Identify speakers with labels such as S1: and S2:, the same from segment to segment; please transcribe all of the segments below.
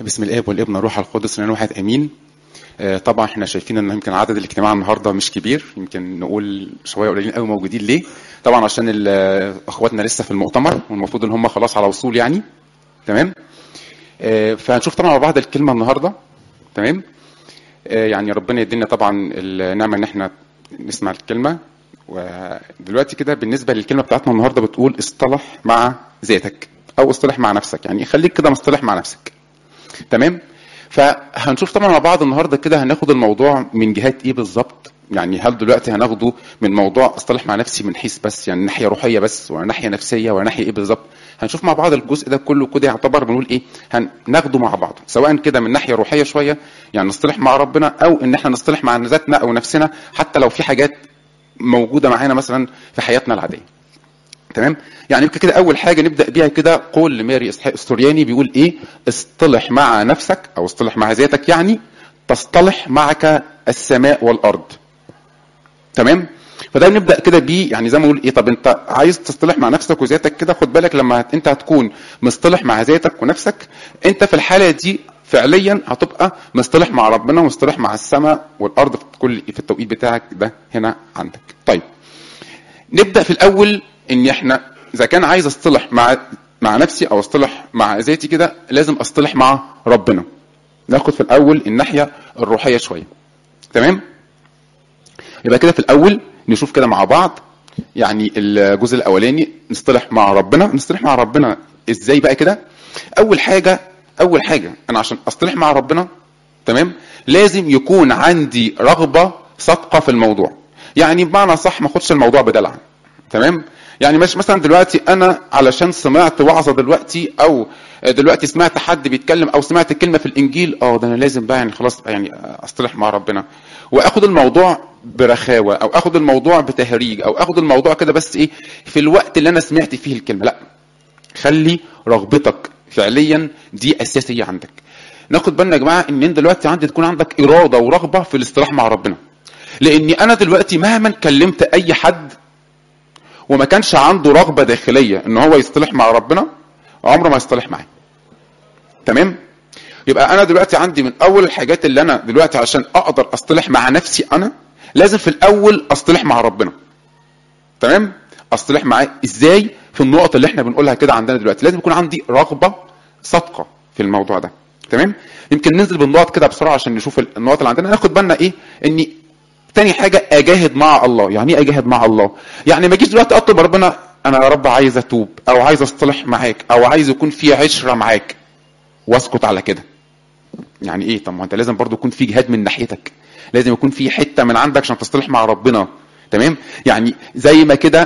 S1: بسم الاب والابن والروح القدس لان واحد امين آه، طبعا احنا شايفين ان يمكن عدد الاجتماع النهارده مش كبير يمكن نقول شويه قليلين قوي موجودين ليه طبعا عشان ال- اخواتنا لسه في المؤتمر والمفروض ان هم خلاص على وصول يعني تمام آه، فهنشوف طبعا مع بعض الكلمه النهارده تمام آه، يعني ربنا يدينا طبعا النعمه ان احنا نسمع الكلمه ودلوقتي كده بالنسبه للكلمه بتاعتنا النهارده بتقول اصطلح مع ذاتك او اصطلح مع نفسك يعني خليك كده مصطلح مع نفسك تمام فهنشوف طبعا مع بعض النهارده كده هناخد الموضوع من جهات ايه بالظبط يعني هل دلوقتي هناخده من موضوع اصطلح مع نفسي من حيث بس يعني ناحيه روحيه بس ولا ناحيه نفسيه ولا ناحيه ايه بالظبط هنشوف مع بعض الجزء ده كله كده يعتبر بنقول ايه هناخده مع بعض سواء كده من ناحيه روحيه شويه يعني نصطلح مع ربنا او ان احنا نصطلح مع ذاتنا او نفسنا حتى لو في حاجات موجوده معانا مثلا في حياتنا العاديه تمام يعني يبقى كده اول حاجه نبدا بيها كده قول لماري اسحاق السورياني بيقول ايه اصطلح مع نفسك او اصطلح مع ذاتك يعني تصطلح معك السماء والارض تمام فده نبدا كده بيه يعني زي ما نقول ايه طب انت عايز تصطلح مع نفسك وذاتك كده خد بالك لما هت انت هتكون مصطلح مع ذاتك ونفسك انت في الحاله دي فعليا هتبقى مصطلح مع ربنا ومصطلح مع السماء والارض في كل في التوقيت بتاعك ده هنا عندك طيب نبدا في الاول ان احنا اذا كان عايز اصطلح مع مع نفسي او اصطلح مع ذاتي كده لازم اصطلح مع ربنا ناخد في الاول الناحيه الروحيه شويه تمام يبقى كده في الاول نشوف كده مع بعض يعني الجزء الاولاني نصطلح مع ربنا نصطلح مع ربنا ازاي بقى كده اول حاجه اول حاجه انا عشان اصطلح مع ربنا تمام لازم يكون عندي رغبه صادقه في الموضوع يعني بمعنى صح ما اخدش الموضوع بدلع تمام يعني مش مثلا دلوقتي انا علشان سمعت وعظه دلوقتي او دلوقتي سمعت حد بيتكلم او سمعت كلمه في الانجيل اه ده انا لازم بقى يعني خلاص بقى يعني اصطلح مع ربنا واخد الموضوع برخاوه او اخد الموضوع بتهريج او اخد الموضوع كده بس ايه في الوقت اللي انا سمعت فيه الكلمه لا خلي رغبتك فعليا دي اساسيه عندك ناخد بالنا يا جماعه ان انت دلوقتي عندي تكون عندك اراده ورغبه في الاصطلاح مع ربنا لاني انا دلوقتي مهما كلمت اي حد وما كانش عنده رغبه داخليه ان هو يصطلح مع ربنا عمره ما يصطلح معاه تمام يبقى انا دلوقتي عندي من اول الحاجات اللي انا دلوقتي عشان اقدر اصطلح مع نفسي انا لازم في الاول اصطلح مع ربنا تمام اصطلح معاه ازاي في النقط اللي احنا بنقولها كده عندنا دلوقتي لازم يكون عندي رغبه صادقه في الموضوع ده تمام يمكن ننزل بالنقط كده بسرعه عشان نشوف النقط اللي عندنا ناخد بالنا ايه اني تاني حاجه اجاهد مع الله يعني ايه اجاهد مع الله يعني ما اجيش دلوقتي اطلب ربنا انا يا رب عايز اتوب او عايز اصطلح معاك او عايز يكون في عشره معاك واسكت على كده يعني ايه طب ما انت لازم برضو يكون في جهاد من ناحيتك لازم يكون في حته من عندك عشان تصطلح مع ربنا تمام يعني زي ما كده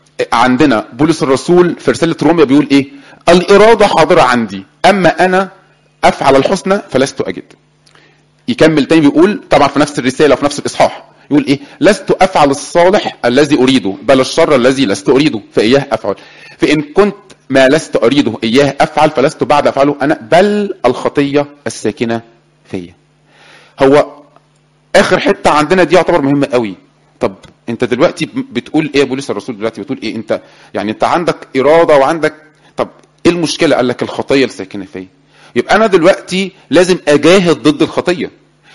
S1: عندنا بولس الرسول في رساله روميا بيقول ايه الاراده حاضره عندي اما انا افعل الحسنى فلست اجد يكمل تاني بيقول طبعا في نفس الرساله في نفس الاصحاح يقول ايه لست افعل الصالح الذي اريده بل الشر الذي لست اريده فاياه افعل فان كنت ما لست اريده اياه افعل فلست بعد افعله انا بل الخطيه الساكنه فيا هو اخر حته عندنا دي يعتبر مهمه قوي طب انت دلوقتي بتقول ايه يا بولس الرسول دلوقتي بتقول ايه انت يعني انت عندك اراده وعندك طب ايه المشكله قال لك الخطيه الساكنه فيا يبقى انا دلوقتي لازم اجاهد ضد الخطيه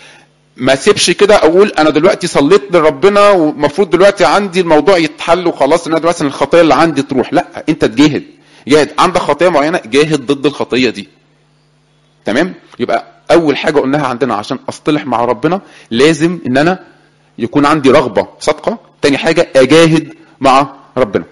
S1: ما سيبش كده اقول انا دلوقتي صليت لربنا ومفروض دلوقتي عندي الموضوع يتحل وخلاص ان انا دلوقتي الخطيه اللي عندي تروح لا انت تجاهد جاهد عندك خطيه معينه جاهد ضد الخطيه دي تمام يبقى اول حاجه قلناها عندنا عشان اصطلح مع ربنا لازم ان انا يكون عندي رغبه صادقه تاني حاجه اجاهد مع ربنا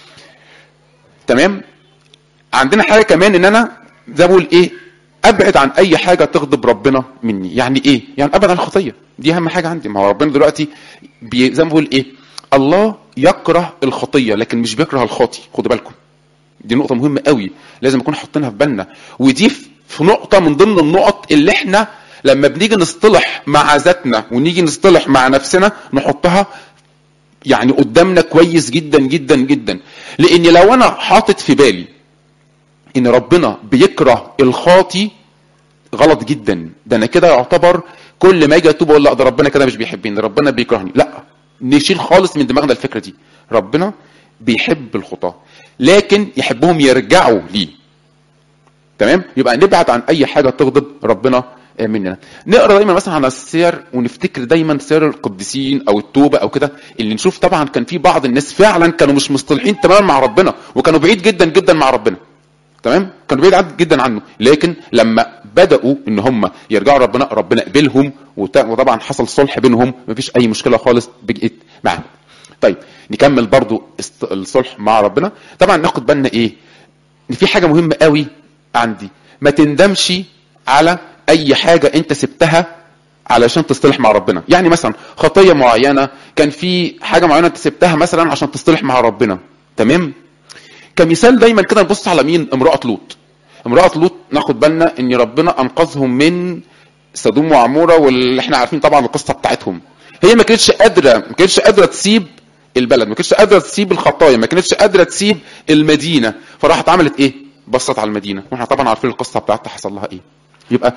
S1: تمام عندنا حاجه كمان ان انا زي ما بقول ايه ابعد عن اي حاجه تغضب ربنا مني يعني ايه يعني ابعد عن الخطيه دي اهم حاجه عندي ما هو ربنا دلوقتي بي زي ما بقول ايه الله يكره الخطيه لكن مش بيكره الخاطي خدوا بالكم دي نقطه مهمه قوي لازم نكون حاطينها في بالنا ودي في نقطه من ضمن النقط اللي احنا لما بنيجي نصطلح مع ذاتنا ونيجي نصطلح مع نفسنا نحطها يعني قدامنا كويس جدا جدا جدا لان لو انا حاطط في بالي ان ربنا بيكره الخاطي غلط جدا ده انا كده يعتبر كل ما اجي اتوب اقول لا ده ربنا كده مش بيحبني ده ربنا بيكرهني لا نشيل خالص من دماغنا الفكره دي ربنا بيحب الخطاه لكن يحبهم يرجعوا ليه تمام يبقى نبعد عن اي حاجه تغضب ربنا مننا نقرا دايما مثلا عن السير ونفتكر دايما سير القديسين او التوبه او كده اللي نشوف طبعا كان في بعض الناس فعلا كانوا مش مصطلحين تماما مع ربنا وكانوا بعيد جدا جدا مع ربنا تمام كانوا بعيد جدا عنه لكن لما بداوا ان هم يرجعوا ربنا ربنا قبلهم وطبعا حصل صلح بينهم مفيش اي مشكله خالص بقيت معاهم طيب نكمل برضو الصلح مع ربنا طبعا ناخد بالنا ايه ان في حاجه مهمه قوي عندي ما تندمش على اي حاجه انت سبتها علشان تصطلح مع ربنا يعني مثلا خطيه معينه كان في حاجه معينه انت سبتها مثلا عشان تصطلح مع ربنا تمام كمثال دايما كده نبص على مين امراه لوط امراه لوط ناخد بالنا ان ربنا انقذهم من سدوم وعموره واللي احنا عارفين طبعا القصه بتاعتهم هي ما كانتش قادره ما كانتش قادره تسيب البلد ما كانتش قادره تسيب الخطايا ما كانتش قادره تسيب المدينه فراحت عملت ايه بصت على المدينه واحنا طبعا عارفين القصه بتاعتها حصل لها ايه يبقى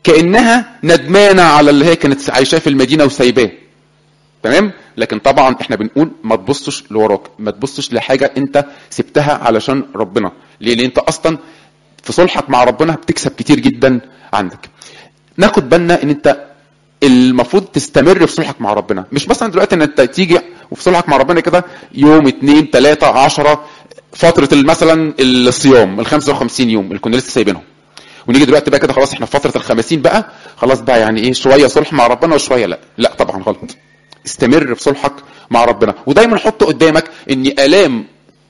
S1: كانها ندمانه على اللي هي كانت عايشاه في المدينه وسايباه تمام لكن طبعا احنا بنقول ما تبصش لوراك ما تبصش لحاجه انت سبتها علشان ربنا ليه لان انت اصلا في صلحك مع ربنا بتكسب كتير جدا عندك ناخد بالنا ان انت المفروض تستمر في صلحك مع ربنا مش مثلا دلوقتي ان انت تيجي وفي صلحك مع ربنا كده يوم اتنين تلاتة عشرة فترة مثلا الصيام ال 55 يوم اللي كنا لسه سايبينهم ونيجي دلوقتي بقى كده خلاص احنا في فترة ال 50 بقى خلاص بقى يعني ايه شوية صلح مع ربنا وشوية لا لا طبعا غلط استمر في صلحك مع ربنا ودايما حط قدامك ان الام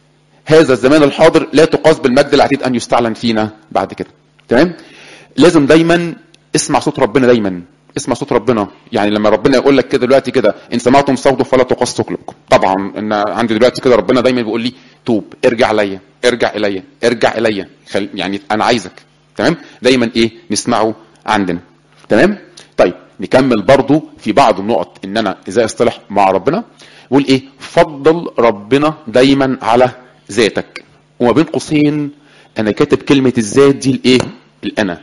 S1: هذا الزمان الحاضر لا تقاس بالمجد العتيد ان يستعلن فينا بعد كده تمام لازم دايما اسمع صوت ربنا دايما اسمع صوت ربنا يعني لما ربنا يقول لك كده دلوقتي كده ان سمعتم صوته فلا تقصوا قلوبكم طبعا ان عندي دلوقتي كده ربنا دايما بيقول لي توب ارجع ليا ارجع الي ارجع الي خل... يعني انا عايزك تمام دايما ايه نسمعه عندنا تمام طيب نكمل برضو في بعض النقط ان انا ازاي اصطلح مع ربنا بقول ايه فضل ربنا دايما على ذاتك وما بين قوسين انا كاتب كلمه الذات دي الايه الانا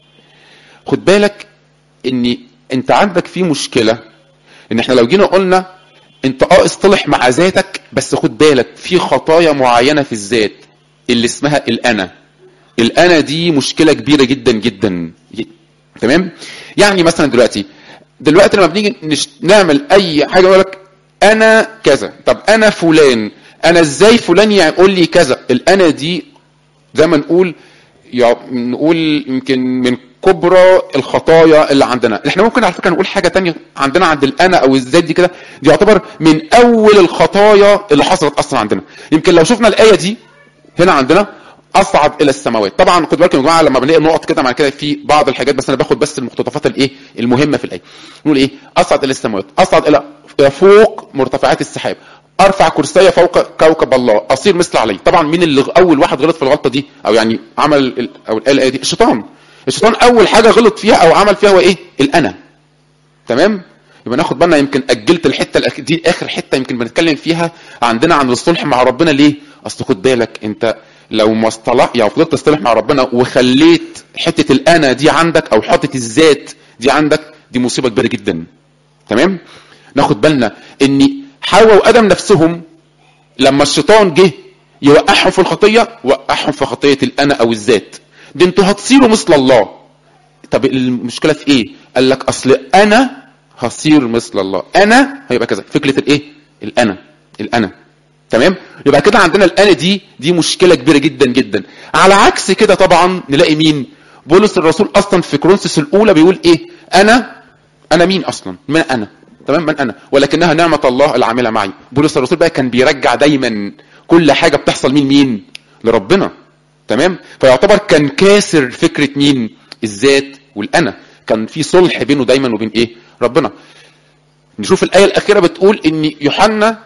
S1: خد بالك ان انت عندك في مشكله ان احنا لو جينا قلنا انت اه اصطلح مع ذاتك بس خد بالك في خطايا معينه في الذات اللي اسمها الانا الانا دي مشكله كبيره جدا جدا تمام يعني مثلا دلوقتي دلوقتي لما بنيجي نش... نعمل اي حاجه يقول لك انا كذا طب انا فلان انا ازاي فلان يقول لي كذا الانا دي زي ما نقول يع... نقول يمكن من كبرى الخطايا اللي عندنا احنا ممكن على فكره نقول حاجه تانية عندنا عند الانا او الذات دي كده دي يعتبر من اول الخطايا اللي حصلت اصلا عندنا يمكن لو شفنا الايه دي هنا عندنا اصعد الى السماوات طبعا خد بالكم يا جماعه لما بنلاقي نقط كده مع كده في بعض الحاجات بس انا باخد بس المقتطفات الايه المهمه في الايه نقول ايه اصعد الى السماوات اصعد الى فوق مرتفعات السحاب ارفع كرسي فوق كوكب الله اصير مثل علي طبعا مين اللي اول واحد غلط في الغلطه دي او يعني عمل او الايه دي الشيطان الشيطان اول حاجه غلط فيها او عمل فيها هو ايه الانا تمام يبقى ناخد بالنا يمكن اجلت الحته الأخ... دي اخر حته يمكن بنتكلم فيها عندنا عن الصلح مع ربنا ليه اصل خد بالك انت لو ما اصطلح يعني فضلت تصطلح مع ربنا وخليت حته الانا دي عندك او حته الذات دي عندك دي مصيبه كبيره جدا تمام ناخد بالنا ان حواء وادم نفسهم لما الشيطان جه يوقعهم في الخطيه وقعهم في خطيه الانا او الذات ده انتوا هتصيروا مثل الله طب المشكله في ايه قال لك اصل انا هصير مثل الله انا هيبقى كذا فكره الايه الانا الانا تمام يبقى كده عندنا الانا دي دي مشكله كبيره جدا جدا على عكس كده طبعا نلاقي مين بولس الرسول اصلا في كورنثوس الاولى بيقول ايه انا انا مين اصلا من انا تمام من انا ولكنها نعمه الله العامله معي بولس الرسول بقى كان بيرجع دايما كل حاجه بتحصل مين مين لربنا تمام فيعتبر كان كاسر فكره مين الذات والانا كان في صلح بينه دايما وبين ايه ربنا نشوف الايه الاخيره بتقول ان يوحنا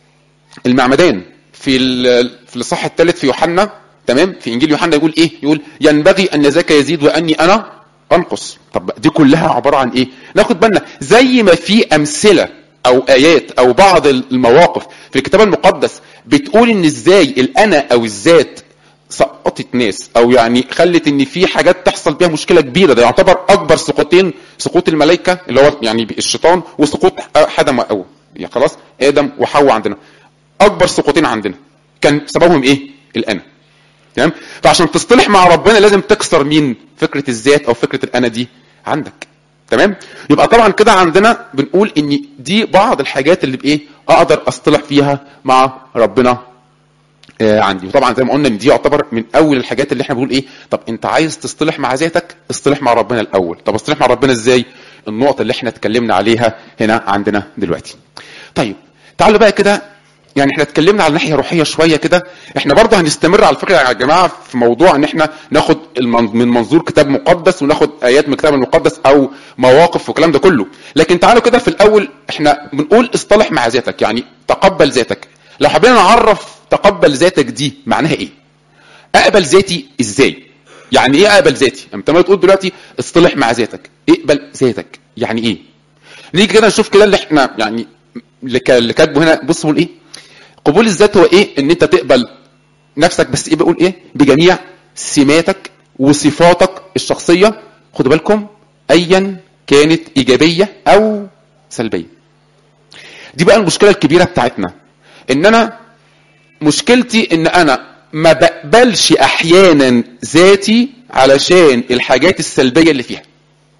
S1: المعمدان في في الاصحاح الثالث في يوحنا تمام في انجيل يوحنا يقول ايه يقول ينبغي ان ذاك يزيد واني انا انقص طب دي كلها عباره عن ايه ناخد بالنا زي ما في امثله او ايات او بعض المواقف في الكتاب المقدس بتقول ان ازاي الانا او الذات سقطت ناس او يعني خلت ان في حاجات تحصل بيها مشكله كبيره ده يعتبر اكبر سقوطين سقوط الملائكه اللي هو يعني الشيطان وسقوط حدم او يعني خلاص ادم وحواء عندنا اكبر سقوطين عندنا كان سببهم ايه الانا تمام فعشان تصطلح مع ربنا لازم تكسر مين فكره الذات او فكره الانا دي عندك تمام يبقى طبعا كده عندنا بنقول ان دي بعض الحاجات اللي بايه اقدر اصطلح فيها مع ربنا آه عندي وطبعا زي ما قلنا ان دي يعتبر من اول الحاجات اللي احنا بنقول ايه طب انت عايز تصطلح مع ذاتك اصطلح مع ربنا الاول طب اصطلح مع ربنا ازاي النقطه اللي احنا اتكلمنا عليها هنا عندنا دلوقتي طيب تعالوا بقى كده يعني احنا اتكلمنا على ناحيه روحيه شويه كده احنا برضه هنستمر على فكره يا جماعه في موضوع ان احنا ناخد المن- من منظور كتاب مقدس وناخد ايات من الكتاب المقدس او مواقف والكلام ده كله لكن تعالوا كده في الاول احنا بنقول اصطلح مع ذاتك يعني تقبل ذاتك لو حبينا نعرف تقبل ذاتك دي معناها ايه اقبل ذاتي ازاي يعني ايه اقبل ذاتي انت ما تقول دلوقتي اصطلح مع ذاتك اقبل ذاتك يعني ايه نيجي كده نشوف كده اللي احنا يعني اللي كا- اللي كاتبه هنا بص بيقول ايه قبول الذات هو ايه ان انت تقبل نفسك بس ايه بيقول ايه بجميع سماتك وصفاتك الشخصيه خدوا بالكم ايا كانت ايجابيه او سلبيه دي بقى المشكله الكبيره بتاعتنا ان انا مشكلتي ان انا ما بقبلش احيانا ذاتي علشان الحاجات السلبيه اللي فيها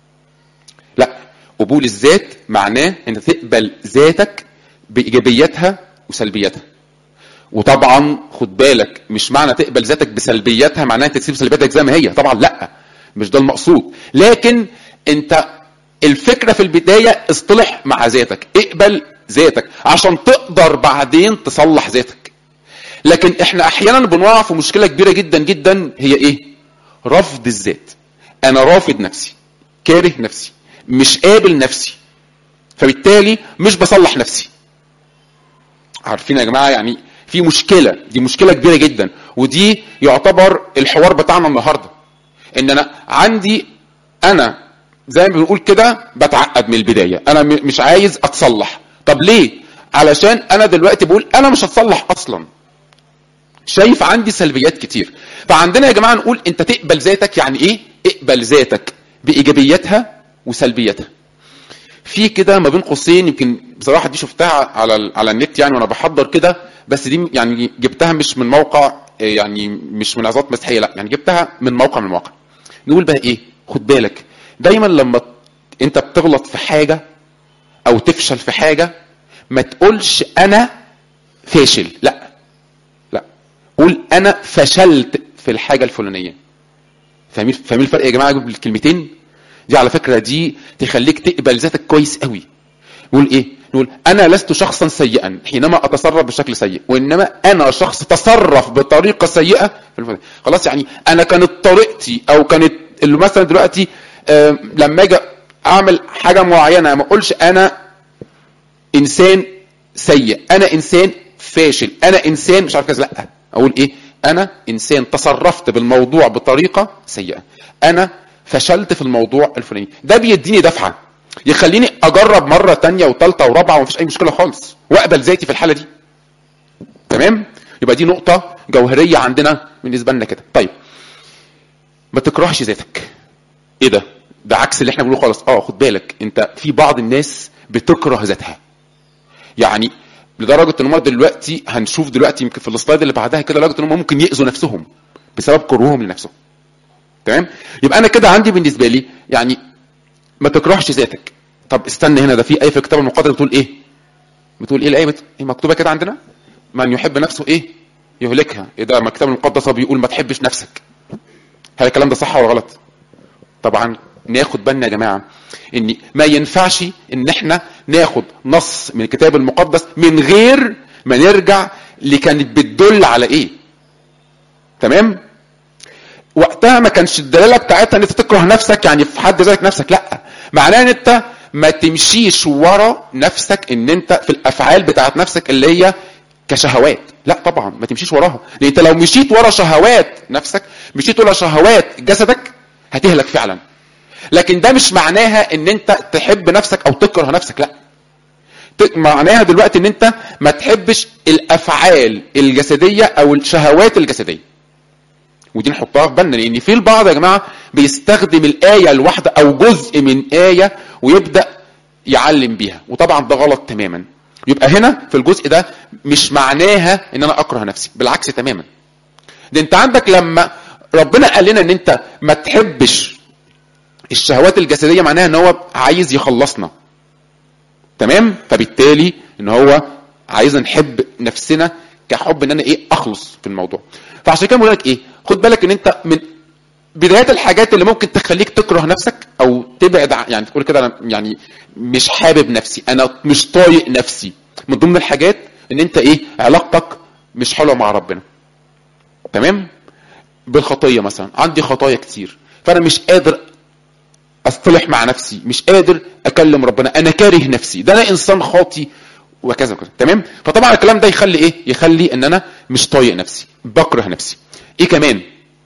S1: لا قبول الذات معناه ان تقبل ذاتك بايجابياتها وسلبياتها وطبعا خد بالك مش معنى تقبل ذاتك بسلبياتها معناه انت تسيب سلبياتك زي ما هي طبعا لا مش ده المقصود لكن انت الفكره في البدايه اصطلح مع ذاتك اقبل ذاتك عشان تقدر بعدين تصلح ذاتك لكن احنا احيانا بنقع في مشكله كبيره جدا جدا هي ايه رفض الذات انا رافض نفسي كاره نفسي مش قابل نفسي فبالتالي مش بصلح نفسي عارفين يا جماعه يعني في مشكله دي مشكله كبيره جدا ودي يعتبر الحوار بتاعنا النهارده ان انا عندي انا زي ما بنقول كده بتعقد من البدايه انا م- مش عايز اتصلح طب ليه علشان انا دلوقتي بقول انا مش هتصلح اصلا شايف عندي سلبيات كتير فعندنا يا جماعه نقول انت تقبل ذاتك يعني ايه اقبل ذاتك بايجابياتها وسلبياتها في كده ما بين قوسين يمكن بصراحه دي شفتها على ال- على النت يعني وانا بحضر كده بس دي يعني جبتها مش من موقع آه، يعني مش من عظات مسيحيه لا يعني جبتها من موقع من المواقع نقول بقى ايه خد بالك دايما لما انت بتغلط في حاجه او تفشل في حاجه ما تقولش انا فاشل لا لا قول انا فشلت في الحاجه الفلانيه فاهمين فاهمين الفرق يا جماعه بالكلمتين دي على فكره دي تخليك تقبل ذاتك كويس قوي نقول ايه نقول انا لست شخصا سيئا حينما اتصرف بشكل سيء وانما انا شخص تصرف بطريقه سيئه في الف- خلاص يعني انا كانت طريقتي او كانت اللي مثلا دلوقتي آه، لما اجي اعمل حاجه معينه ما اقولش انا انسان سيء انا انسان فاشل انا انسان مش عارف كذا لا اقول ايه انا انسان تصرفت بالموضوع بطريقه سيئه انا فشلت في الموضوع الفلاني ده بيديني دفعه يخليني اجرب مره تانية وثالثه ورابعه ومفيش اي مشكله خالص واقبل ذاتي في الحاله دي تمام يبقى دي نقطه جوهريه عندنا بالنسبه لنا كده طيب ما تكرهش ذاتك ايه ده ده عكس اللي احنا بنقوله خالص اه خد بالك انت في بعض الناس بتكره ذاتها يعني لدرجه ان هم دلوقتي هنشوف دلوقتي يمكن في السلايد اللي بعدها كده لدرجه ان هم ممكن ياذوا نفسهم بسبب كرههم لنفسهم تمام يبقى انا كده عندي بالنسبه لي يعني ما تكرهش ذاتك طب استنى هنا ده في ايه في الكتاب المقدس بتقول ايه بتقول ايه الايه بت... إيه مكتوبه كده عندنا من يحب نفسه ايه يهلكها ايه ده ما الكتاب المقدس بيقول ما تحبش نفسك هل الكلام ده صح ولا غلط طبعا ناخد بالنا يا جماعه ان ما ينفعش ان احنا ناخد نص من الكتاب المقدس من غير ما نرجع اللي كانت بتدل على ايه تمام وقتها ما كانش الدلاله بتاعتها ان انت تكره نفسك يعني في حد ذاتك نفسك لا معناه ان انت ما تمشيش ورا نفسك ان انت في الافعال بتاعت نفسك اللي هي كشهوات لا طبعا ما تمشيش وراها لان انت لو مشيت ورا شهوات نفسك مشيت ورا شهوات جسدك هتهلك فعلا لكن ده مش معناها ان انت تحب نفسك او تكره نفسك لا ت- معناها دلوقتي ان انت ما تحبش الافعال الجسديه او الشهوات الجسديه ودي نحطها في بالنا لان في البعض يا جماعه بيستخدم الايه الواحده او جزء من ايه ويبدا يعلم بيها وطبعا ده غلط تماما يبقى هنا في الجزء ده مش معناها ان انا اكره نفسي بالعكس تماما ده انت عندك لما ربنا قال لنا ان انت ما تحبش الشهوات الجسديه معناها ان هو عايز يخلصنا تمام فبالتالي ان هو عايز نحب نفسنا كحب ان انا ايه اخلص في الموضوع فعشان كده بقول لك ايه خد بالك ان انت من بدايات الحاجات اللي ممكن تخليك تكره نفسك او تبعد ع- يعني تقول كده انا يعني مش حابب نفسي انا مش طايق نفسي من ضمن الحاجات ان انت ايه علاقتك مش حلوه مع ربنا تمام بالخطيه مثلا عندي خطايا كتير فانا مش قادر اصطلح مع نفسي مش قادر اكلم ربنا انا كاره نفسي ده انا انسان خاطي وكذا وكذا تمام فطبعا الكلام ده يخلي ايه يخلي ان انا مش طايق نفسي بكره نفسي ايه كمان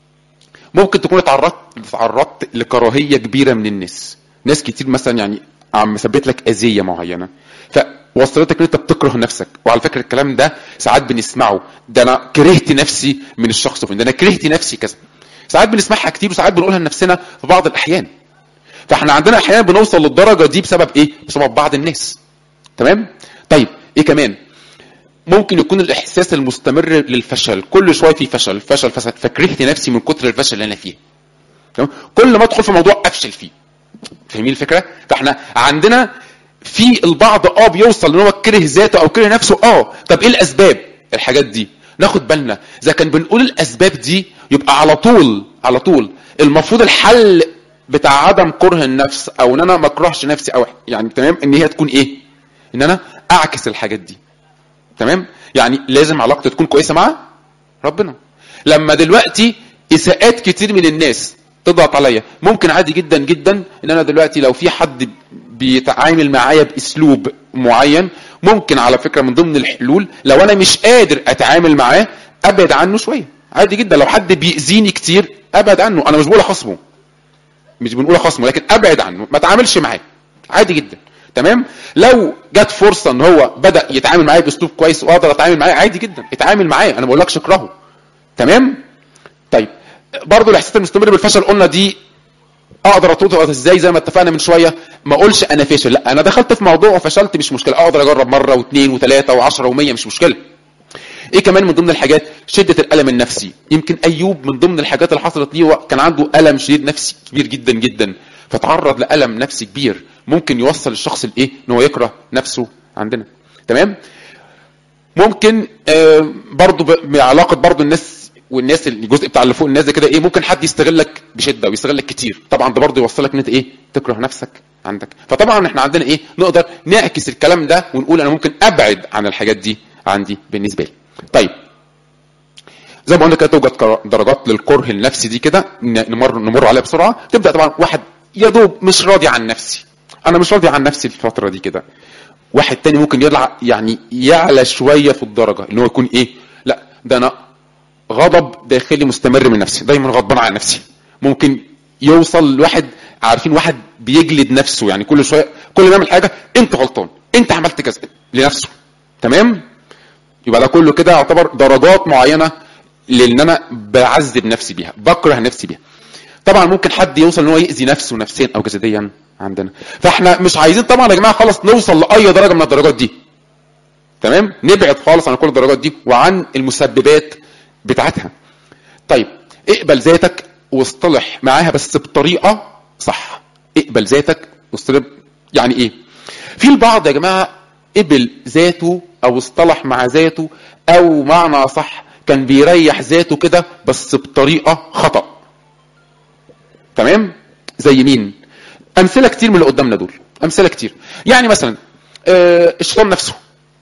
S1: ممكن تكون اتعرضت اتعرضت لكراهيه كبيره من الناس ناس كتير مثلا يعني عم مثبت لك اذيه معينه فوصلتك ان انت بتكره نفسك وعلى فكره الكلام ده ساعات بنسمعه ده انا كرهت نفسي من الشخص ده انا كرهت نفسي كذا ساعات بنسمعها كتير وساعات بنقولها لنفسنا في بعض الاحيان فاحنا عندنا احيانا بنوصل للدرجه دي بسبب ايه بسبب بعض الناس تمام طيب ايه كمان ممكن يكون الاحساس المستمر للفشل كل شويه في فشل فشل فشل فكرهت نفسي من كتر الفشل اللي انا فيه تمام كل ما ادخل في موضوع افشل فيه فاهمين الفكره فاحنا عندنا في البعض اه بيوصل ان هو كره ذاته او كره نفسه اه طب ايه الاسباب الحاجات دي ناخد بالنا اذا كان بنقول الاسباب دي يبقى على طول على طول المفروض الحل بتاع عدم كره النفس او ان انا ما اكرهش نفسي او يعني تمام ان هي تكون ايه ان انا اعكس الحاجات دي تمام يعني لازم علاقتي تكون كويسه مع ربنا لما دلوقتي اساءات كتير من الناس تضغط عليا ممكن عادي جدا جدا ان انا دلوقتي لو في حد بيتعامل معايا باسلوب معين ممكن على فكره من ضمن الحلول لو انا مش قادر اتعامل معاه ابعد عنه شويه عادي جدا لو حد بيأذيني كتير ابعد عنه انا مش بقول اخصمه مش بنقول اخصمه لكن ابعد عنه ما اتعاملش معاه عادي جدا تمام لو جت فرصه ان هو بدا يتعامل معايا باسلوب كويس واقدر اتعامل معاه عادي جدا اتعامل معاه انا ما بقولكش اكرهه تمام طيب برضه الاحساس المستمر بالفشل قلنا دي اقدر اطردها ازاي زي ما اتفقنا من شويه ما اقولش انا فاشل لا انا دخلت في موضوع وفشلت مش مشكله اقدر اجرب مره واثنين وثلاثه وعشرة ومية مش مشكله ايه كمان من ضمن الحاجات شده الالم النفسي يمكن ايوب من ضمن الحاجات اللي حصلت ليه كان عنده الم شديد نفسي كبير جدا جدا فتعرض لالم نفسي كبير ممكن يوصل الشخص لايه ان هو يكره نفسه عندنا تمام ممكن آه برضو بعلاقه برضو الناس والناس الجزء بتاع اللي فوق الناس ده كده ايه ممكن حد يستغلك بشده ويستغلك كتير طبعا ده برضه يوصلك ان انت ايه تكره نفسك عندك فطبعا احنا عندنا ايه نقدر نعكس الكلام ده ونقول انا ممكن ابعد عن الحاجات دي عندي بالنسبه لي طيب زي ما قلنا كده توجد درجات للكره النفسي دي كده نمر نمر عليها بسرعه تبدا طبعا واحد يا دوب مش راضي عن نفسي انا مش راضي عن نفسي الفتره دي كده واحد تاني ممكن يطلع يعني يعلى شويه في الدرجه ان هو يكون ايه لا ده انا غضب داخلي مستمر من نفسي دايما غضبان على نفسي ممكن يوصل لواحد عارفين واحد بيجلد نفسه يعني كل شويه كل ما يعمل حاجه انت غلطان انت عملت كذا لنفسه تمام يبقى ده كله كده يعتبر درجات معينه لان انا بعذب نفسي بيها بكره نفسي بيها طبعا ممكن حد يوصل ان هو يأذي نفسه نفسيا او جسديا عندنا فاحنا مش عايزين طبعا يا جماعه خلاص نوصل لاي درجه من الدرجات دي تمام نبعد خالص عن كل الدرجات دي وعن المسببات بتاعتها طيب اقبل ذاتك واصطلح معاها بس بطريقه صح اقبل ذاتك واصطلح يعني ايه في البعض يا جماعه قبل ذاته او اصطلح مع ذاته او معنى صح كان بيريح ذاته كده بس بطريقه خطا تمام زي مين امثله كتير من اللي قدامنا دول امثله كتير يعني مثلا آه الشيطان نفسه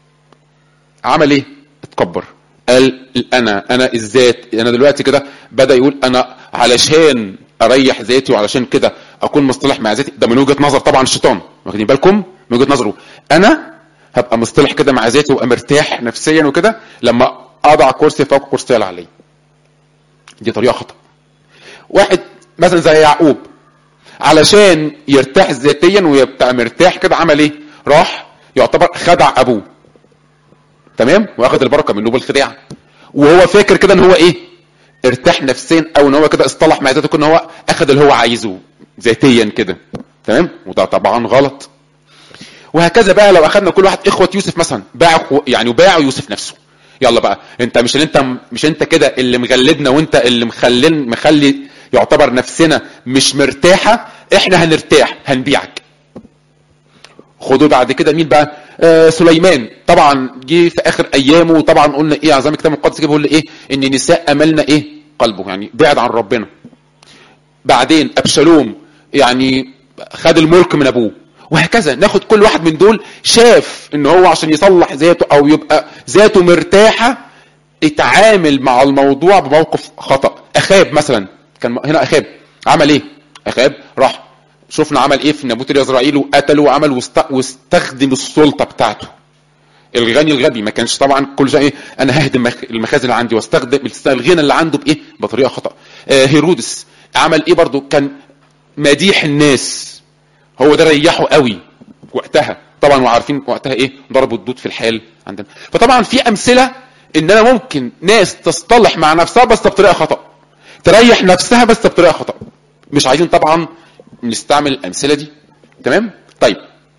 S1: عمل ايه اتكبر قال انا انا الذات انا دلوقتي كده بدا يقول انا علشان اريح ذاتي وعلشان كده اكون مصطلح مع ذاتي ده من وجهه نظر طبعا الشيطان واخدين بالكم من وجهه نظره انا هبقى مصطلح كده مع ذاتي وابقى مرتاح نفسيا وكده لما اضع كرسي فوق كرسي اللي عليه دي طريقه خطا واحد مثلا زي يعقوب علشان يرتاح ذاتيا ويبقى مرتاح كده عمل ايه راح يعتبر خدع ابوه تمام واخد البركه منه بالخداع وهو فاكر كده ان هو ايه ارتاح نفسيا او ان هو كده اصطلح مع ذاته ان هو اخد اللي هو عايزه ذاتيا كده تمام وده طبعا غلط وهكذا بقى لو اخذنا كل واحد اخوه يوسف مثلا باعوا يعني وباعوا يوسف نفسه يلا بقى انت مش اللي انت مش انت كده اللي مغلبنا وانت اللي مخلين مخلي يعتبر نفسنا مش مرتاحه احنا هنرتاح هنبيعك خدوا بعد كده مين بقى آه سليمان طبعا جه في اخر ايامه وطبعا قلنا ايه عظام الكتاب المقدس كده بيقول ايه ان نساء املنا ايه قلبه يعني بعد عن ربنا بعدين ابشالوم يعني خد الملك من ابوه وهكذا ناخد كل واحد من دول شاف ان هو عشان يصلح ذاته او يبقى ذاته مرتاحه اتعامل مع الموضوع بموقف خطا اخاب مثلا كان هنا اخاب عمل ايه اخاب راح شفنا عمل ايه في نابوت اليزرائيل وقتله وعمل واست... واستخدم السلطه بتاعته الغني الغبي ما كانش طبعا كل شيء ايه انا ههدم المخازن اللي عندي واستخدم الغنى اللي عنده بايه بطريقه خطا آه هيرودس عمل ايه برضو كان مديح الناس هو ده ريحه قوي وقتها طبعا وعارفين وقتها ايه ضربوا الدود في الحال عندنا فطبعا في امثله ان انا ممكن ناس تصطلح مع نفسها بس بطريقه خطا تريح نفسها بس بطريقه خطا مش عايزين طبعا نستعمل الامثله دي تمام طيب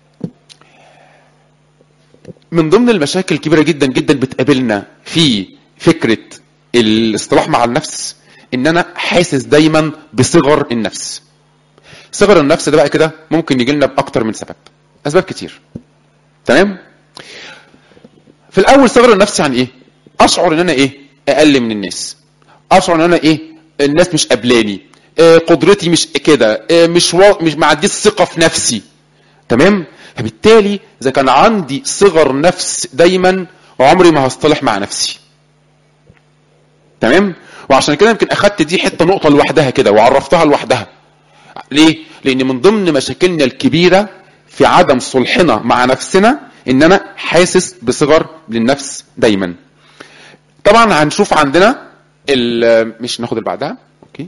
S1: من ضمن المشاكل الكبيره جدا جدا بتقابلنا في فكره الاصطلاح مع النفس ان انا حاسس دايما بصغر النفس صغر النفس ده بقى كده ممكن يجي لنا باكتر من سبب اسباب كتير تمام في الاول صغر النفس يعني ايه اشعر ان انا ايه اقل من الناس اشعر ان انا ايه الناس مش قبلاني آه قدرتي مش كده آه مش و... مش ما عنديش ثقه في نفسي تمام فبالتالي اذا كان عندي صغر نفس دايما عمري ما هصطلح مع نفسي تمام وعشان كده يمكن اخدت دي حته نقطه لوحدها كده وعرفتها لوحدها ليه لان من ضمن مشاكلنا الكبيره في عدم صلحنا مع نفسنا ان انا حاسس بصغر للنفس دايما طبعا هنشوف عندنا مش ناخد اللي بعدها اوكي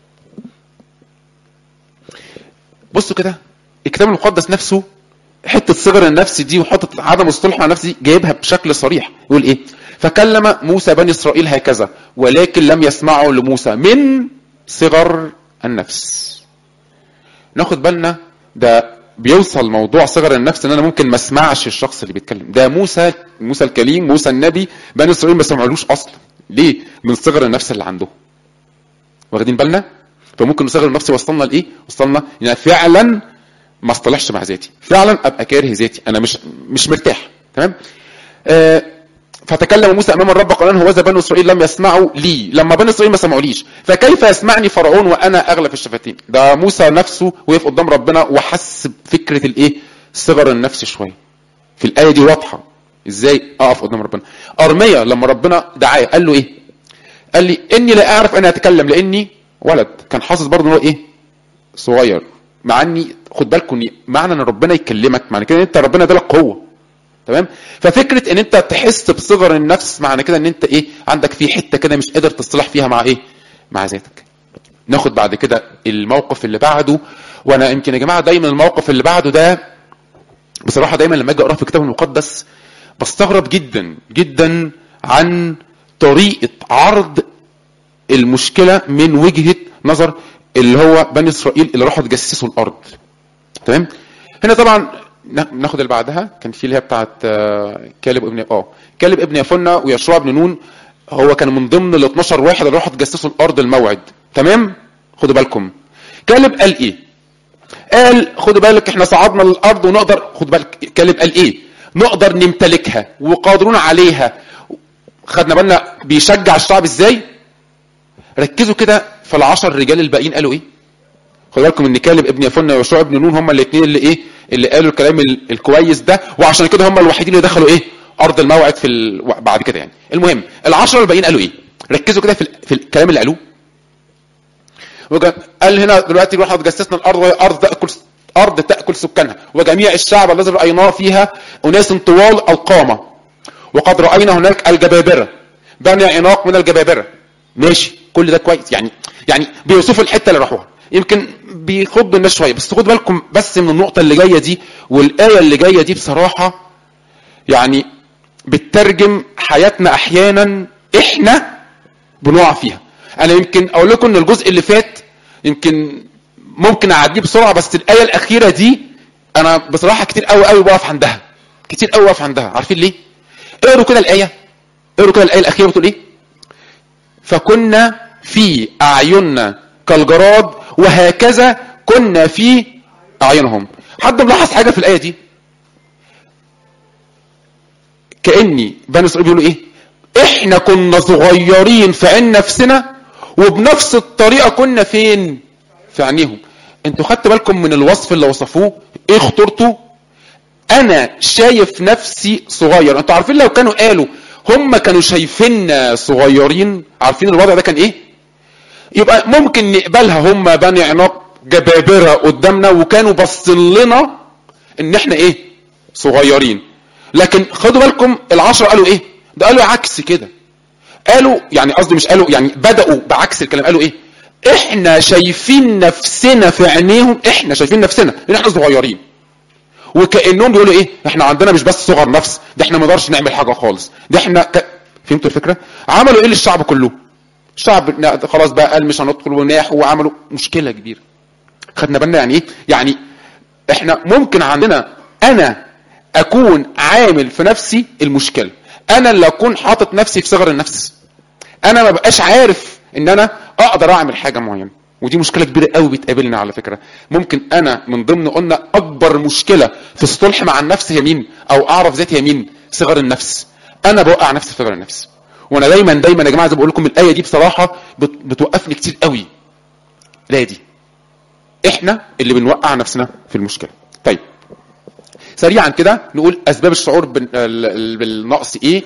S1: بصوا كده الكتاب المقدس نفسه حته صغر النفس دي وحته عدم الصلح مع نفسي جايبها بشكل صريح يقول ايه فكلم موسى بني اسرائيل هكذا ولكن لم يسمعوا لموسى من صغر النفس ناخد بالنا ده بيوصل موضوع صغر النفس ان انا ممكن ما اسمعش الشخص اللي بيتكلم ده موسى موسى الكليم موسى النبي بني اسرائيل ما سمعلوش اصلا ليه من صغر النفس اللي عنده واخدين بالنا فممكن صغر النفس يوصلنا لايه وصلنا ان يعني فعلا ما اصطلحش مع ذاتي فعلا ابقى كاره ذاتي انا مش مش مرتاح تمام آه فتكلم موسى امام الرب قال هوذا بنو اسرائيل لم يسمعوا لي لما بنو اسرائيل ما سمعوليش فكيف يسمعني فرعون وانا اغلى في الشفتين ده موسى نفسه وقف قدام ربنا وحس بفكره الايه صغر النفس شويه في الايه دي واضحه ازاي اقف قدام ربنا ارميا لما ربنا دعاه قال له ايه قال لي اني لا اعرف ان اتكلم لاني ولد كان حاسس برضه ان هو ايه صغير مع اني خد بالكم معنى ان ربنا يكلمك معنى كده ان انت ربنا ادالك قوه تمام ففكره ان انت تحس بصغر النفس معنى كده ان انت ايه عندك في حته كده مش قادر تصطلح فيها مع ايه مع ذاتك ناخد بعد كده الموقف اللي بعده وانا يمكن يا جماعه دايما الموقف اللي بعده ده بصراحه دايما لما اجي اقرا في الكتاب المقدس بستغرب جدا جدا عن طريقه عرض المشكله من وجهه نظر اللي هو بني اسرائيل اللي راحوا تجسسوا الارض تمام هنا طبعا ناخد اللي بعدها كان في اللي هي بتاعت كالب ابن اه كالب ابن يفنة ويشوع بن نون هو كان من ضمن ال 12 واحد اللي راحوا تجسسوا الارض الموعد تمام خدوا بالكم كالب قال ايه قال خدوا بالك احنا صعدنا الارض ونقدر خد بالك كالب قال ايه نقدر نمتلكها وقادرون عليها خدنا بالنا بيشجع الشعب ازاي ركزوا كده في العشر رجال الباقيين قالوا ايه خدوا بالكم ان كالب ابن يفنة ويشوع ابن نون هم الاثنين اللي ايه اللي قالوا الكلام الكويس ده وعشان كده هم الوحيدين اللي دخلوا ايه ارض الموعد في ال... بعد كده يعني المهم العشره الباقيين قالوا ايه ركزوا كده في, ال... في الكلام اللي قالوه قال هنا دلوقتي روح تجسسنا الارض وهي ارض تاكل ارض تاكل سكانها وجميع الشعب الذي رايناه فيها اناس طوال القامه وقد راينا هناك الجبابره بني عناق من الجبابره ماشي كل ده كويس يعني يعني بيوصفوا الحته اللي راحوها يمكن بيخضوا الناس شويه بس خد بالكم بس من النقطه اللي جايه دي والايه اللي جايه دي بصراحه يعني بتترجم حياتنا احيانا احنا بنقع فيها انا يمكن اقول لكم ان الجزء اللي فات يمكن ممكن اعديه بسرعه بس الايه الاخيره دي انا بصراحه كتير قوي قوي بقف عندها كتير قوي بقف عندها عارفين ليه اقروا كده الايه اقروا كده الايه الاخيره بتقول ايه فكنا في اعيننا كالجراد وهكذا كنا في اعينهم حد ملاحظ حاجه في الايه دي كاني بني اسرائيل بيقولوا ايه احنا كنا صغيرين في عين نفسنا وبنفس الطريقه كنا فين في عينيهم انتوا خدتوا بالكم من الوصف اللي وصفوه ايه خطورته انا شايف نفسي صغير انتوا عارفين لو كانوا قالوا هم كانوا شايفيننا صغيرين عارفين الوضع ده كان ايه يبقى ممكن نقبلها هم بني عناق جبابره قدامنا وكانوا باصين لنا ان احنا ايه صغيرين لكن خدوا بالكم العشرة قالوا ايه ده قالوا عكس كده قالوا يعني قصدي مش قالوا يعني بدأوا بعكس الكلام قالوا ايه احنا شايفين نفسنا في عينيهم احنا شايفين نفسنا ان احنا صغيرين وكانهم بيقولوا ايه احنا عندنا مش بس صغر نفس ده احنا ما نقدرش نعمل حاجه خالص ده احنا ك... فهمتوا الفكره عملوا ايه للشعب كله الشعب خلاص بقى قال مش هندخل وناحوا وعملوا مشكله كبيره خدنا بالنا يعني ايه يعني احنا ممكن عندنا انا اكون عامل في نفسي المشكله انا اللي اكون حاطط نفسي في صغر النفس انا ما بقاش عارف ان انا اقدر اعمل حاجه معينه ودي مشكله كبيره قوي بتقابلنا على فكره ممكن انا من ضمن قلنا اكبر مشكله في الصلح مع النفس هي مين او اعرف ذاتي هي مين صغر النفس انا بوقع نفسي في صغر النفس وانا دايما دايما يا جماعه زي ما بقول لكم الايه دي بصراحه بتوقفني كتير قوي الايه دي احنا اللي بنوقع نفسنا في المشكله طيب سريعا كده نقول اسباب الشعور بالنقص ايه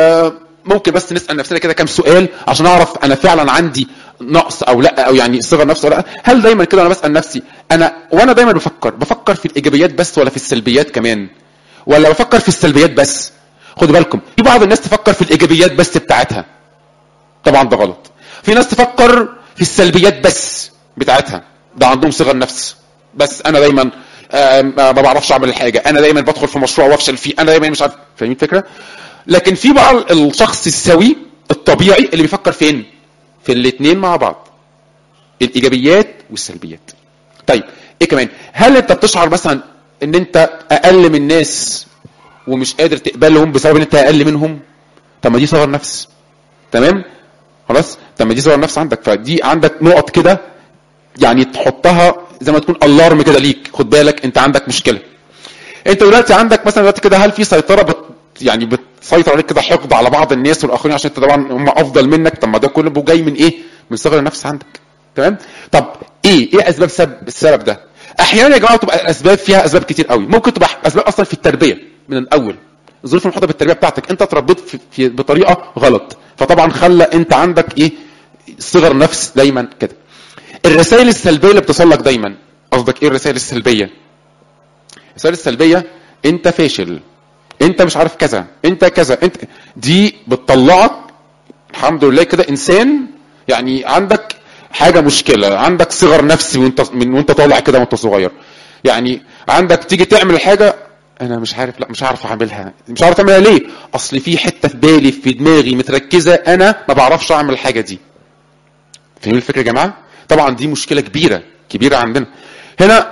S1: وممكن بس نسال نفسنا كده كام سؤال عشان اعرف انا فعلا عندي نقص او لا او يعني صغر نفس ولا لا هل دايما كده انا بسال نفسي انا وانا دايما بفكر بفكر في الايجابيات بس ولا في السلبيات كمان ولا بفكر في السلبيات بس خدوا بالكم في بعض الناس تفكر في الايجابيات بس بتاعتها طبعا ده غلط في ناس تفكر في السلبيات بس بتاعتها ده عندهم صغر نفس بس انا دايما ما بعرفش اعمل الحاجه انا دايما بدخل في مشروع وافشل فيه انا دايما مش عارف فاهمين الفكره لكن في بقى الشخص السوي الطبيعي اللي بيفكر فين في الاثنين مع بعض الايجابيات والسلبيات طيب ايه كمان هل انت بتشعر مثلا ان انت اقل من الناس ومش قادر تقبلهم بسبب ان انت اقل منهم طب ما دي صغر نفس تمام خلاص طب ما دي صغر نفس عندك فدي عندك نقط كده يعني تحطها زي ما تكون الارم كده ليك خد بالك انت عندك مشكله انت دلوقتي عندك مثلا دلوقتي كده هل في سيطره بت يعني بتسيطر عليك كده حقد على بعض الناس والاخرين عشان انت طبعا هم افضل منك طب ما ده كله جاي من ايه من صغر النفس عندك تمام طب ايه ايه اسباب سبب السبب ده احيانا يا جماعه تبقى الاسباب فيها اسباب كتير قوي ممكن تبقى اسباب اصلا في التربيه من الاول الظروف المحيطه بالتربيه بتاعتك انت اتربيت في, في بطريقه غلط فطبعا خلى انت عندك ايه صغر نفس دايما كده الرسائل السلبيه اللي بتصل لك دايما قصدك ايه الرسائل السلبيه الرسائل السلبيه انت فاشل انت مش عارف كذا انت كذا انت دي بتطلعك الحمد لله كده انسان يعني عندك حاجه مشكله عندك صغر نفسي وانت من وانت طالع كده وانت صغير يعني عندك تيجي تعمل حاجه انا مش عارف لا مش عارف اعملها مش عارف اعملها ليه اصل في حته في بالي في دماغي متركزه انا ما بعرفش اعمل الحاجه دي فاهمين الفكره يا جماعه طبعا دي مشكله كبيره كبيره عندنا هنا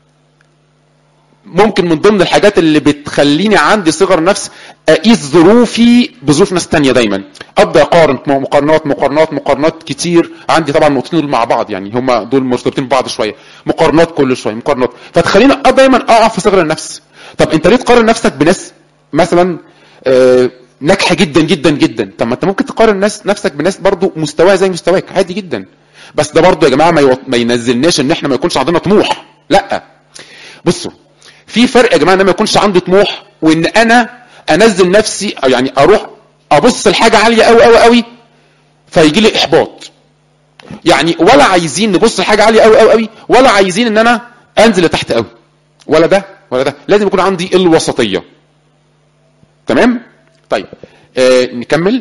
S1: ممكن من ضمن الحاجات اللي بتخليني عندي صغر نفس اقيس ظروفي بظروف ناس تانية دايما ابدا اقارن مقارنات مقارنات مقارنات كتير عندي طبعا النقطتين دول مع بعض يعني هما دول مرتبطين ببعض شويه مقارنات كل شويه مقارنات فتخليني دايما اقع في صغر النفس طب انت ليه تقارن نفسك بناس مثلا آه ناجحه جدا جدا جدا طب ما انت ممكن تقارن ناس نفسك بناس برضو مستواها زي مستواك عادي جدا بس ده برضو يا جماعه ما, يو... ما ينزلناش ان احنا ما يكونش عندنا طموح لا بصوا في فرق يا جماعه ان ما يكونش عندي طموح وان انا انزل نفسي او يعني اروح ابص لحاجه عاليه قوي قوي قوي فيجي لي احباط يعني ولا عايزين نبص لحاجه عاليه قوي قوي قوي ولا عايزين ان انا انزل لتحت قوي ولا ده ولا ده لازم يكون عندي الوسطيه تمام طيب آه نكمل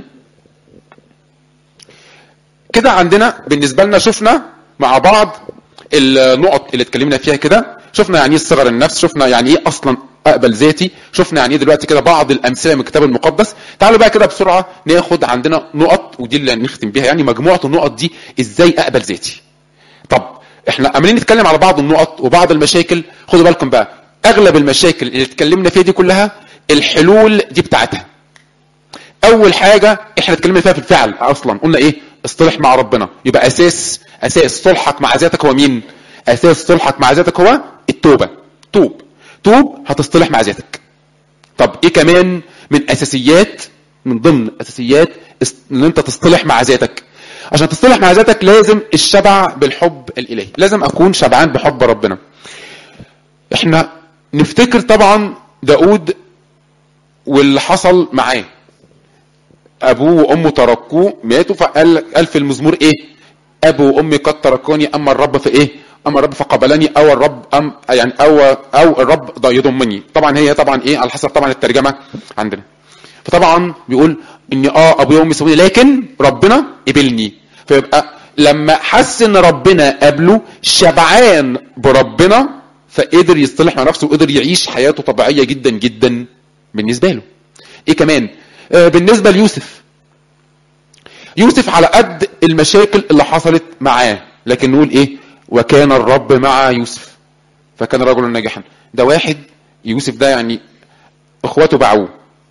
S1: كده عندنا بالنسبه لنا شفنا مع بعض النقط اللي اتكلمنا فيها كده شفنا يعني ايه صغر النفس شفنا يعني ايه اصلا اقبل ذاتي شفنا يعني ايه دلوقتي كده بعض الامثله من الكتاب المقدس تعالوا بقى كده بسرعه ناخد عندنا نقط ودي اللي هنختم بيها يعني مجموعه النقط دي ازاي اقبل ذاتي طب احنا عمالين نتكلم على بعض النقط وبعض المشاكل خدوا بالكم بقى اغلب المشاكل اللي اتكلمنا فيها دي كلها الحلول دي بتاعتها اول حاجه احنا اتكلمنا فيها في الفعل اصلا قلنا ايه اصطلح مع ربنا يبقى اساس اساس صلحك مع ذاتك هو مين اساس صلحك مع ذاتك هو التوبه توب توب هتصطلح مع ذاتك طب ايه كمان من اساسيات من ضمن اساسيات است- ان انت تصطلح مع ذاتك عشان تصطلح مع ذاتك لازم الشبع بالحب الالهي لازم اكون شبعان بحب ربنا احنا نفتكر طبعا داود واللي حصل معاه ابوه وامه تركوه ماتوا فقال قال في المزمور ايه ابو وامي قد تركوني اما الرب في ايه اما الرب فقبلني او الرب أم يعني او او الرب ض- يضمني طبعا هي طبعا ايه على حسب طبعا الترجمه عندنا فطبعا بيقول اني اه ابويا وامي سووني لكن ربنا قبلني فيبقى لما حس ان ربنا قبله شبعان بربنا فقدر يصطلح مع نفسه وقدر يعيش حياته طبيعيه جدا جدا بالنسبه له ايه كمان آه بالنسبه ليوسف يوسف على قد المشاكل اللي حصلت معاه لكن نقول ايه وكان الرب مع يوسف فكان رجلا ناجحا ده واحد يوسف ده يعني اخواته باعوه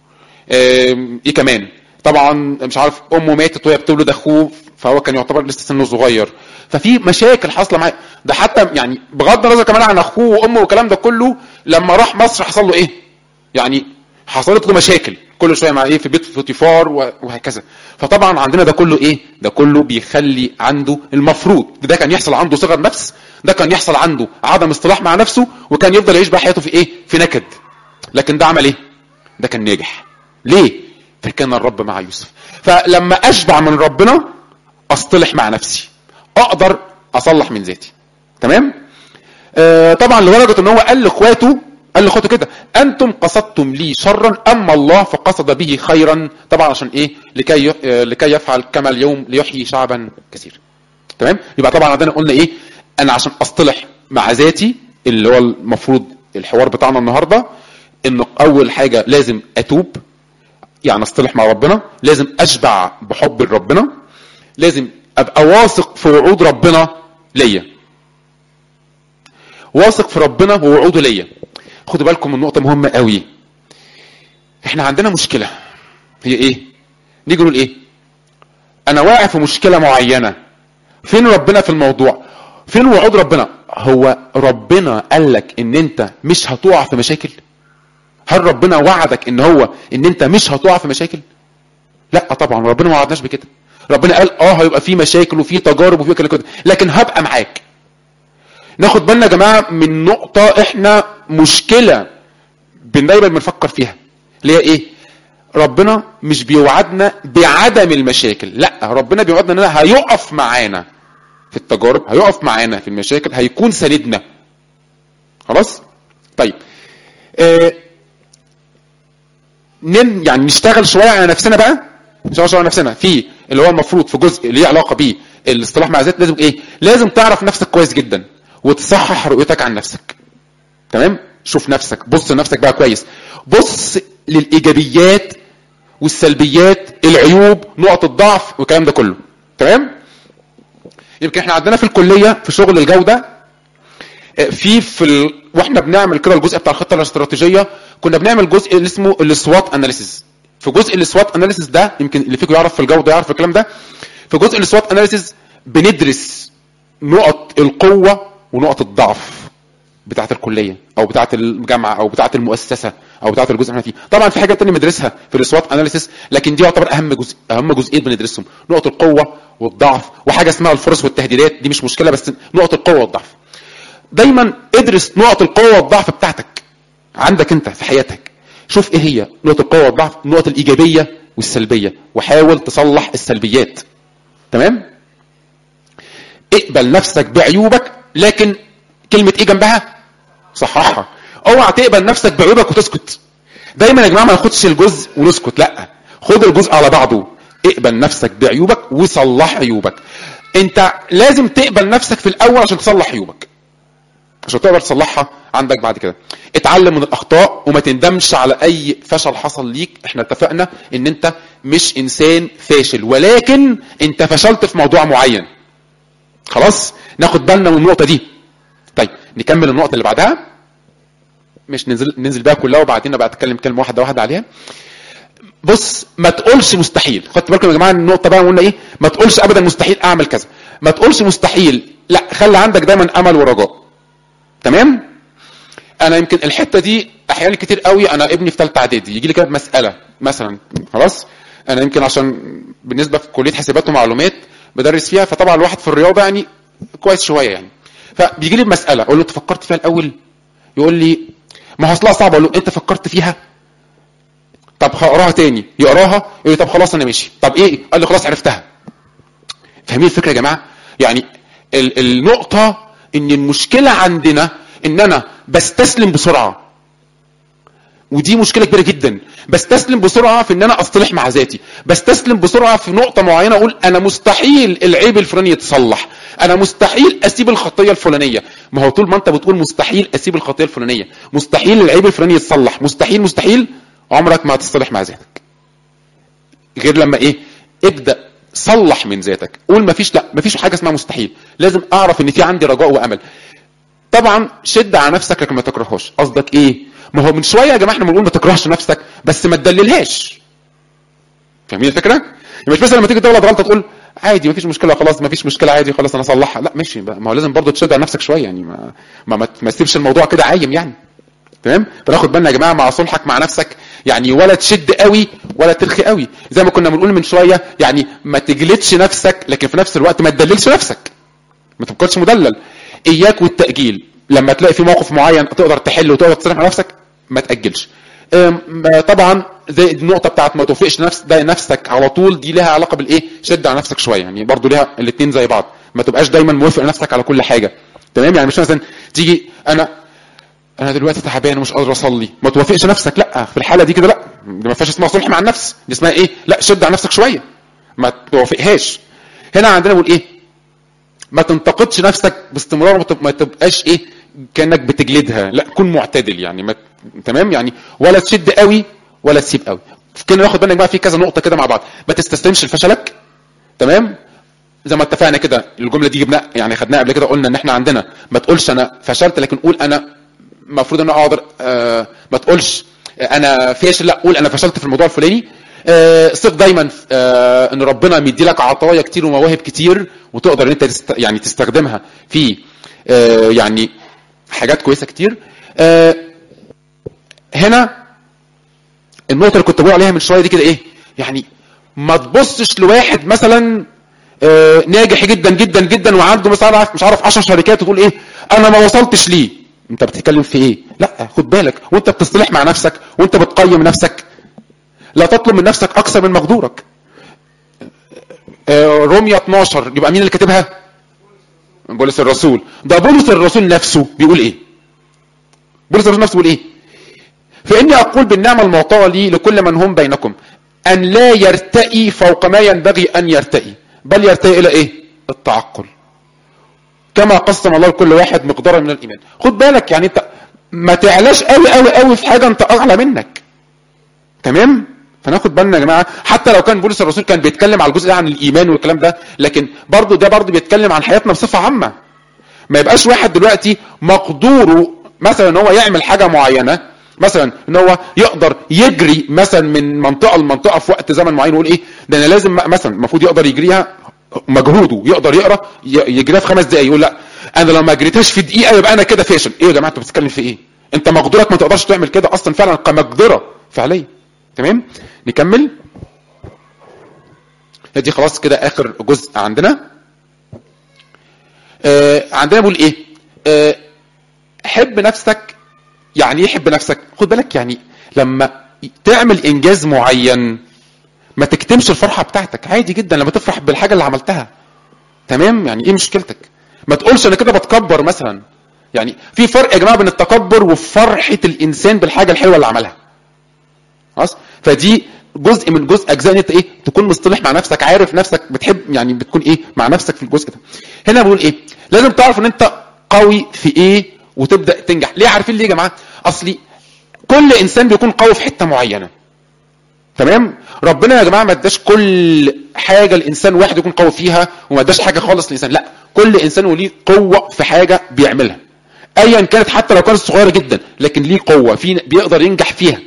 S1: آم، ايه كمان طبعا مش عارف امه ماتت وهي بتولد اخوه فهو كان يعتبر لسه سنه صغير ففي مشاكل حاصله معاه ده حتى يعني بغض النظر كمان عن اخوه وامه والكلام ده كله لما راح مصر حصل له ايه يعني حصلت له مشاكل كل شويه مع ايه في بيت فوتيفار و- وهكذا فطبعا عندنا ده كله ايه ده كله بيخلي عنده المفروض ده كان يحصل عنده صغر نفس ده كان يحصل عنده عدم اصطلاح مع نفسه وكان يفضل يعيش بقى حياته في ايه في نكد لكن ده عمل ايه ده كان ناجح ليه فكان الرب مع يوسف فلما اشبع من ربنا اصطلح مع نفسي اقدر اصلح من ذاتي تمام آه طبعا لدرجه ان هو قال لاخواته قال لاخواته كده انتم قصدتم لي شرا اما الله فقصد به خيرا طبعا عشان ايه لكي ي- آه، لكي يفعل كما اليوم ليحيي شعبا كثيرا تمام يبقى طبعا عندنا قلنا ايه انا عشان اصطلح مع ذاتي اللي هو المفروض الحوار بتاعنا النهارده ان اول حاجه لازم اتوب يعني اصطلح مع ربنا لازم اشبع بحب ربنا لازم ابقى واثق في وعود ربنا ليا واثق في ربنا ووعوده ليا خدوا بالكم من نقطه مهمه قوي احنا عندنا مشكله هي ايه نيجي نقول ايه انا واقع في مشكله معينه فين ربنا في الموضوع فين وعود ربنا هو ربنا قال لك ان انت مش هتقع في مشاكل هل ربنا وعدك ان هو ان انت مش هتقع في مشاكل لا طبعا ربنا ما وعدناش بكده ربنا قال اه هيبقى في مشاكل وفي تجارب وفي كده كده لكن هبقى معاك ناخد بالنا يا جماعه من نقطه احنا مشكله بن- دايما بنفكر فيها اللي هي ايه ربنا مش بيوعدنا بعدم المشاكل لا ربنا بيوعدنا اننا هيقف معانا في التجارب هيقف معانا في المشاكل هيكون سندنا خلاص طيب آه نم يعني نشتغل شويه على نفسنا بقى نشتغل شويه على نفسنا في اللي هو المفروض في جزء ليه علاقه بيه الاصطلاح مع الذات لازم ايه لازم تعرف نفسك كويس جدا وتصحح رؤيتك عن نفسك تمام شوف نفسك بص لنفسك بقى كويس بص للايجابيات والسلبيات العيوب نقط الضعف والكلام ده كله تمام يمكن احنا عندنا في الكليه في شغل الجوده في في ال... واحنا بنعمل كده الجزء بتاع الخطه الاستراتيجيه كنا بنعمل جزء اللي اسمه السوات اناليسيز في جزء السوات اناليسيز ده يمكن اللي فيكم يعرف في الجوده يعرف الكلام ده في جزء السوات اناليسيز بندرس نقط القوه ونقط الضعف بتاعه الكليه او بتاعه الجامعه او بتاعه المؤسسه او بتاعه الجزء اللي احنا فيه طبعا في حاجات تانية بندرسها في السوات اناليسيس لكن دي يعتبر اهم جزء اهم جزئين بندرسهم نقط القوه والضعف وحاجه اسمها الفرص والتهديدات دي مش مشكله بس نقط القوه والضعف دايما ادرس نقط القوه والضعف بتاعتك عندك انت في حياتك شوف ايه هي نقط القوه والضعف النقط الايجابيه والسلبيه وحاول تصلح السلبيات تمام اقبل نفسك بعيوبك لكن كلمه ايه جنبها صححها اوعى تقبل نفسك بعيوبك وتسكت دايما يا جماعه ما ناخدش الجزء ونسكت لا خد الجزء على بعضه اقبل نفسك بعيوبك وصلح عيوبك انت لازم تقبل نفسك في الاول عشان تصلح عيوبك عشان تقدر تصلحها عندك بعد كده اتعلم من الاخطاء وما تندمش على اي فشل حصل ليك احنا اتفقنا ان انت مش انسان فاشل ولكن انت فشلت في موضوع معين خلاص ناخد بالنا من النقطه دي طيب نكمل النقطه اللي بعدها مش ننزل ننزل بيها كلها وبعدين بقى اتكلم كلمه واحده واحده عليها بص ما تقولش مستحيل خدت بالكم يا جماعه النقطه بقى قلنا ايه ما تقولش ابدا مستحيل اعمل كذا ما تقولش مستحيل لا خلي عندك دايما امل ورجاء تمام انا يمكن الحته دي احيانا كتير قوي انا ابني في ثالثه اعدادي يجي لي كده مساله مثلا خلاص انا يمكن عشان بالنسبه في كليه حسابات ومعلومات بدرس فيها فطبعا الواحد في الرياضه يعني كويس شويه يعني فبيجي لي بمساله اقول له انت فكرت فيها الاول يقول لي ما هو اصلها صعبه اقول له انت فكرت فيها طب هقراها تاني يقراها يقول لي طب خلاص انا ماشي طب ايه قال لي خلاص عرفتها فاهمين الفكره يا جماعه يعني ال- النقطه ان المشكله عندنا ان انا بستسلم بسرعه ودي مشكله كبيره جدا بستسلم بسرعه في ان انا اصطلح مع ذاتي بستسلم بسرعه في نقطه معينه اقول انا مستحيل العيب الفلاني يتصلح انا مستحيل اسيب الخطيه الفلانيه ما هو طول ما انت بتقول مستحيل اسيب الخطيه الفلانيه مستحيل العيب الفلاني يتصلح مستحيل مستحيل عمرك ما هتصطلح مع ذاتك غير لما ايه ابدا صلح من ذاتك قول ما فيش لا ما فيش حاجه اسمها مستحيل لازم اعرف ان في عندي رجاء وامل طبعا شد على نفسك لكن ما تكرهاش قصدك ايه ما هو من شويه يا جماعه احنا بنقول ما تكرهش نفسك بس ما تدللهاش فاهمين الفكره يعني مش مثلا لما تيجي تغلط غلطه تقول عادي ما فيش مشكله خلاص ما فيش مشكله عادي خلاص انا اصلحها لا ماشي بقى ما هو لازم برضه تشد على نفسك شويه يعني ما ما, ما, ما تسيبش الموضوع كده عايم يعني تمام فناخد بالنا يا جماعه مع صلحك مع نفسك يعني ولا تشد قوي ولا ترخي قوي زي ما كنا بنقول من شويه يعني ما تجلدش نفسك لكن في نفس الوقت ما تدللش نفسك ما تبقاش مدلل اياك والتاجيل لما تلاقي في موقف معين تقدر تحله وتقدر تصلح مع نفسك ما تاجلش أم، طبعا زي النقطه بتاعت ما توافقش نفس ده نفسك على طول دي لها علاقه بالايه شد على نفسك شويه يعني برضو ليها الاثنين زي بعض ما تبقاش دايما موافق نفسك على كل حاجه تمام يعني مش مثلا تيجي انا انا دلوقتي تعبان ومش قادر اصلي ما توافقش نفسك لا في الحاله دي كده لا دي ما فيهاش اسمها صلح مع النفس دي اسمها ايه لا شد على نفسك شويه ما توافقهاش هنا عندنا بنقول ايه ما تنتقدش نفسك باستمرار ما تب- ما تبقاش ايه كانك بتجلدها لا كن معتدل يعني ما تمام يعني ولا تشد قوي ولا تسيب قوي كنا ناخد بالنا بقى في كذا نقطه كده مع بعض ما تستسلمش لفشلك تمام زي ما اتفقنا كده الجمله دي جبناها يعني خدناها قبل كده قلنا ان احنا عندنا ما تقولش انا فشلت لكن قول انا المفروض ان انا اقدر آه ما تقولش انا فاشل لا قول انا فشلت في الموضوع الفلاني آه ثق دايما آه ان ربنا مدي لك عطايا كتير ومواهب كتير وتقدر ان انت تست يعني تستخدمها في آه يعني حاجات كويسه كتير آه هنا النقطه اللي كنت بقول عليها من شويه دي كده ايه يعني ما تبصش لواحد مثلا آه، ناجح جدا جدا جدا وعنده مثلا مش عارف 10 شركات وتقول ايه انا ما وصلتش ليه انت بتتكلم في ايه لا خد بالك وانت بتصطلح مع نفسك وانت بتقيم نفسك لا تطلب من نفسك اكثر من مقدورك آه، روميا 12 يبقى مين اللي كاتبها بولس الرسول ده بولس الرسول نفسه بيقول ايه بولس الرسول نفسه بيقول ايه فاني اقول بالنعمه المعطاه لي لكل من هم بينكم ان لا يرتئي فوق ما ينبغي ان يرتئي بل يرتئي الى ايه التعقل كما قسم الله لكل واحد مقدارا من الايمان خد بالك يعني انت ما تعلاش قوي قوي قوي في حاجه انت اعلى منك تمام فناخد بالنا يا جماعه حتى لو كان بولس الرسول كان بيتكلم على الجزء ده عن الايمان والكلام ده لكن برضه ده برضه بيتكلم عن حياتنا بصفه عامه ما يبقاش واحد دلوقتي مقدوره مثلا ان هو يعمل حاجه معينه مثلا ان هو يقدر يجري مثلا من منطقه لمنطقه في وقت زمن معين ويقول ايه ده انا لازم مثلا المفروض يقدر يجريها مجهوده يقدر يقرا ي- يجريها في خمس دقائق يقول لا انا لو ما جريتهاش في دقيقه يبقى انا كده فاشل ايه يا جماعه انت بتتكلم في ايه انت مقدورك ما تقدرش تعمل كده اصلا فعلا كمقدره فعليا تمام نكمل دي خلاص كده اخر جزء عندنا آه عندنا بقول ايه آه حب نفسك يعني ايه حب نفسك خد بالك يعني لما تعمل انجاز معين ما تكتمش الفرحه بتاعتك عادي جدا لما تفرح بالحاجه اللي عملتها تمام يعني ايه مشكلتك ما تقولش انا كده بتكبر مثلا يعني في فرق يا جماعه بين التكبر وفرحه الانسان بالحاجه الحلوه اللي عملها خلاص فدي جزء من جزء اجزاء ان انت ايه تكون مصطلح مع نفسك عارف نفسك بتحب يعني بتكون ايه مع نفسك في الجزء ده هنا بقول ايه لازم تعرف ان انت قوي في ايه وتبدا تنجح ليه عارفين ليه يا جماعه اصلي كل انسان بيكون قوي في حته معينه تمام ربنا يا جماعه ما اداش كل حاجه الانسان واحد يكون قوي فيها وما اداش حاجه خالص للانسان لا كل انسان وليه قوه في حاجه بيعملها ايا كانت حتى لو كانت صغيره جدا لكن ليه قوه في بيقدر ينجح فيها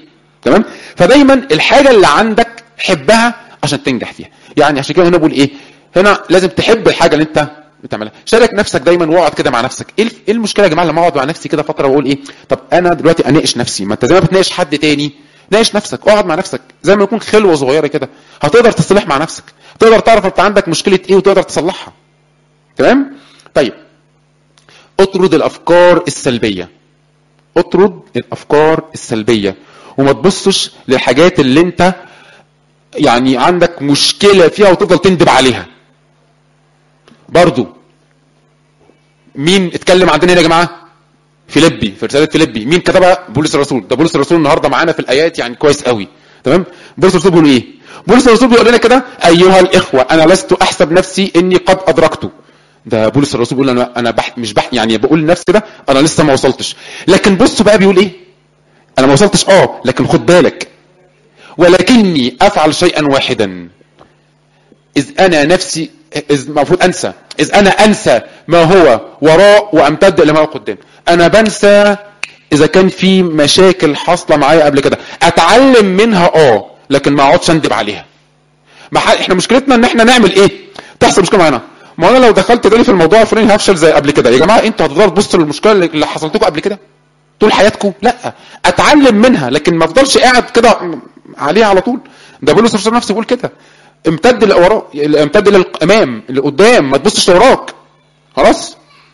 S1: تمام فدايما الحاجه اللي عندك حبها عشان تنجح فيها يعني عشان كده هنا بقول ايه هنا لازم تحب الحاجه اللي انت بتعملها شارك نفسك دايما واقعد كده مع نفسك ايه ايه المشكله يا جماعه لما اقعد مع نفسي كده فتره واقول ايه طب انا دلوقتي اناقش نفسي ما انت زي ما بتناقش حد تاني ناقش نفسك اقعد مع نفسك زي ما يكون خلوه صغيره كده هتقدر تصلح مع نفسك تقدر تعرف انت عندك مشكله ايه وتقدر تصلحها تمام طيب اطرد الافكار السلبيه اطرد الافكار السلبيه وما تبصش للحاجات اللي انت يعني عندك مشكله فيها وتفضل تندب عليها برضو مين اتكلم عندنا هنا يا جماعه فيليبي في رساله فيليبي مين كتبها بولس الرسول ده بولس الرسول النهارده معانا في الايات يعني كويس قوي تمام بولس الرسول بيقول ايه بولس الرسول بيقول لنا كده ايها الاخوه انا لست احسب نفسي اني قد ادركته ده بولس الرسول بيقول انا انا بح مش بح يعني بقول لنفسي كده انا لسه ما وصلتش لكن بصوا بقى بيقول ايه انا ما وصلتش اه لكن خد بالك ولكني افعل شيئا واحدا اذ انا نفسي اذ المفروض انسى اذ انا انسى ما هو وراء وامتد الى ما هو قدام انا بنسى اذا كان في مشاكل حاصله معايا قبل كده اتعلم منها اه لكن ما اقعدش اندب عليها ما ح- احنا مشكلتنا ان احنا نعمل ايه تحصل مشكله معانا ما انا لو دخلت تاني في الموضوع الفلاني هفشل زي قبل كده يا جماعه انتوا هتفضلوا تبصوا للمشكله اللي- اللي حصلت لكم قبل كده طول حياتكم لا اتعلم منها لكن ما افضلش قاعد كده عليها على طول ده بولس الرسول نفسه بيقول كده امتد لوراء امتد للامام لقدام ما تبصش لوراك خلاص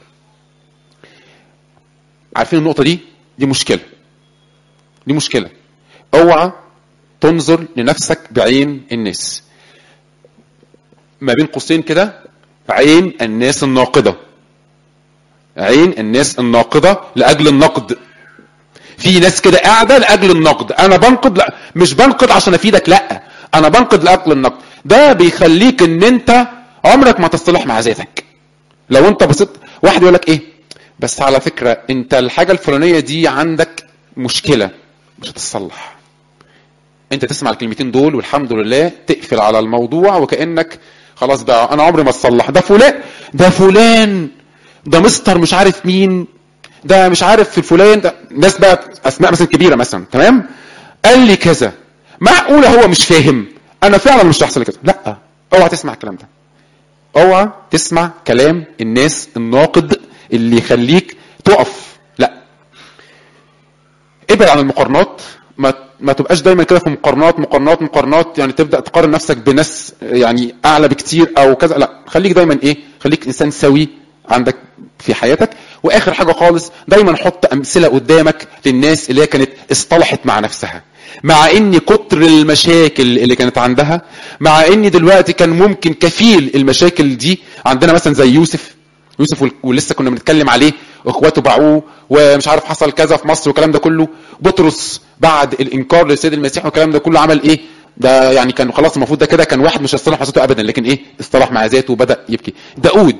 S1: عارفين النقطه دي دي مشكله دي مشكله اوعى تنظر لنفسك بعين الناس ما بين قوسين كده عين الناس الناقده عين الناس الناقده لاجل النقد في ناس كده قاعده لاجل النقد انا بنقد لا مش بنقد عشان افيدك لا انا بنقد لاجل النقد ده بيخليك ان انت عمرك ما تصطلح مع ذاتك لو انت بصيت واحد يقول لك ايه بس على فكره انت الحاجه الفلانيه دي عندك مشكله مش هتتصلح انت تسمع الكلمتين دول والحمد لله تقفل على الموضوع وكانك خلاص بقى انا عمري ما اتصلح ده فلان ده فلان ده مستر مش عارف مين ده مش عارف في فلان ده ناس بقى اسماء مثلا كبيره مثلا تمام قال لي كذا معقوله هو مش فاهم انا فعلا مش هحصل كده لا اوعى تسمع الكلام ده اوعى تسمع كلام الناس الناقد اللي يخليك تقف لا ابعد عن المقارنات ما ما تبقاش دايما كده في مقارنات مقارنات مقارنات يعني تبدا تقارن نفسك بناس يعني اعلى بكتير او كذا لا خليك دايما ايه خليك انسان سوي عندك في حياتك واخر حاجه خالص دايما حط امثله قدامك للناس اللي هي كانت اصطلحت مع نفسها مع ان كتر المشاكل اللي كانت عندها مع ان دلوقتي كان ممكن كفيل المشاكل دي عندنا مثلا زي يوسف يوسف وال- ولسه كنا بنتكلم عليه اخواته باعوه ومش عارف حصل كذا في مصر والكلام ده كله بطرس بعد الانكار للسيد المسيح والكلام ده كله عمل ايه ده يعني كان خلاص المفروض ده كده كان واحد مش هيصطلح مع ذاته ابدا لكن ايه اصطلح مع ذاته وبدا يبكي داود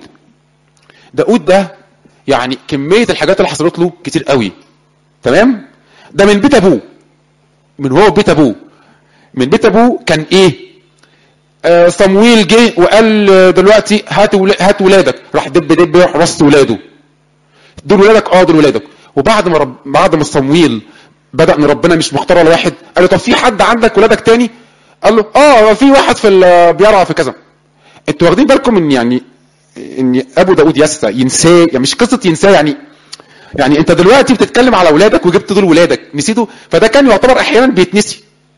S1: داود ده يعني كميه الحاجات اللي حصلت له كتير قوي تمام ده من بيت ابوه من هو بيت ابوه من بيت ابوه كان ايه آه صمويل جه وقال آه، دلوقتي هات ولا- هات ولادك راح دب دب راح رص ولاده دول ولادك اه دول ولادك وبعد ما رب... بعد ما صمويل بدا ان ربنا مش مختار ولا واحد قال له طب في حد عندك ولادك تاني قال له اه في واحد في ال- بيرعى في كذا انتوا واخدين بالكم ان يعني ان ابو داود ينسى ينساه يعني مش قصه ينساه يعني يعني انت دلوقتي بتتكلم على اولادك وجبت دول ولادك نسيته فده كان يعتبر احيانا بيتنسي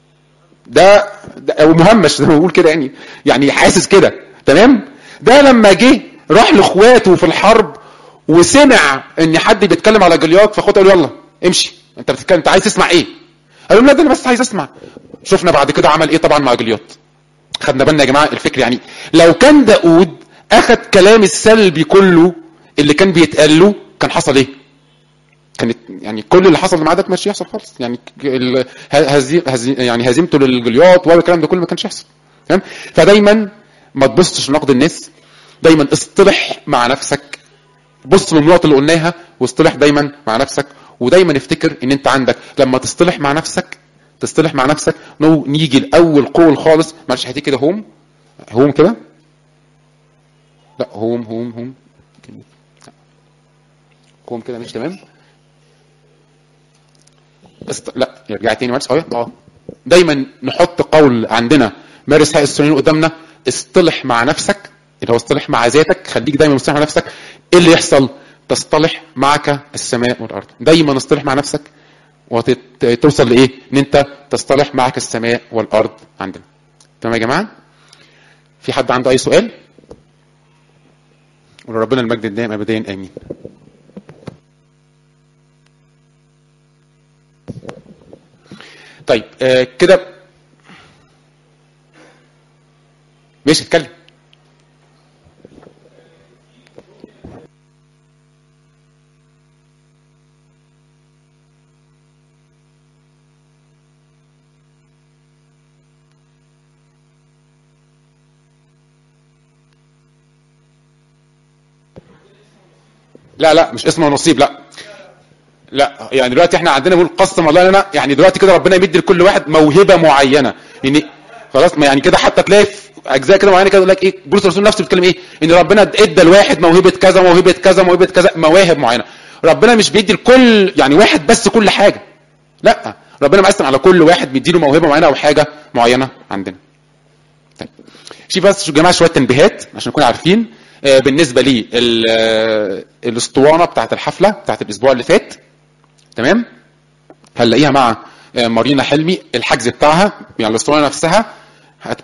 S1: ده, ده او مهمش زي ما بقول كده يعني يعني حاسس كده تمام ده لما جه راح لاخواته في الحرب وسمع ان حد بيتكلم على جليات فاخوته قال له يلا امشي انت بتتكلم انت عايز تسمع ايه قال لهم لا ده انا بس عايز اسمع شفنا بعد كده عمل ايه طبعا مع جليات خدنا بالنا يا جماعه الفكر يعني لو كان داود اخذ كلام السلبي كله اللي كان بيتقال له كان حصل ايه كانت يعني كل اللي حصل معاه ده ما كانش يحصل خالص يعني ال- هزي هزي يعني هزيمته للجليات والكلام ده كله ما كانش يحصل تمام فدايما ما تبصش لنقد الناس دايما اصطلح مع نفسك بص للنقط اللي قلناها واصطلح دايما مع نفسك ودايما افتكر ان انت عندك لما تصطلح مع نفسك تصطلح مع نفسك نو نيجي الاول قول خالص معلش هاتي كده هوم هوم كده لا هوم هوم هوم هوم كده مش تمام است... لا ارجع تاني معلش اه اه دايما نحط قول عندنا مارس حق السنين قدامنا اصطلح مع نفسك اللي هو اصطلح مع ذاتك خليك دايما مصطلح مع نفسك ايه اللي يحصل تصطلح معك السماء والارض دايما اصطلح مع نفسك وتوصل لايه ان انت تصطلح معك السماء والارض عندنا تمام يا جماعه في حد عنده اي سؤال ولربنا المجد الدائم ابديا امين طيب آه كده ماشي اتكلم لا لا مش اسمه نصيب لا لا يعني دلوقتي احنا عندنا بنقول قسم الله لنا يعني دلوقتي كده ربنا يمد لكل واحد موهبه معينه يعني خلاص ما يعني كده حتى تلاقي في اجزاء كده معينه كده يقول لك ايه بولس الرسول نفسه بيتكلم ايه ان ربنا ادى لواحد موهبه كذا موهبه كذا موهبه كذا مواهب معينه ربنا مش بيدي لكل يعني واحد بس كل حاجه لا ربنا مقسم على كل واحد بيديله موهبه معينه او حاجه معينه عندنا طيب شوف بس يا جماعه شويه تنبيهات عشان نكون عارفين آه بالنسبه لي الاسطوانه بتاعت الحفله بتاعت الاسبوع اللي فات تمام هنلاقيها مع آه مارينا حلمي الحجز بتاعها يعني الاسطوانه نفسها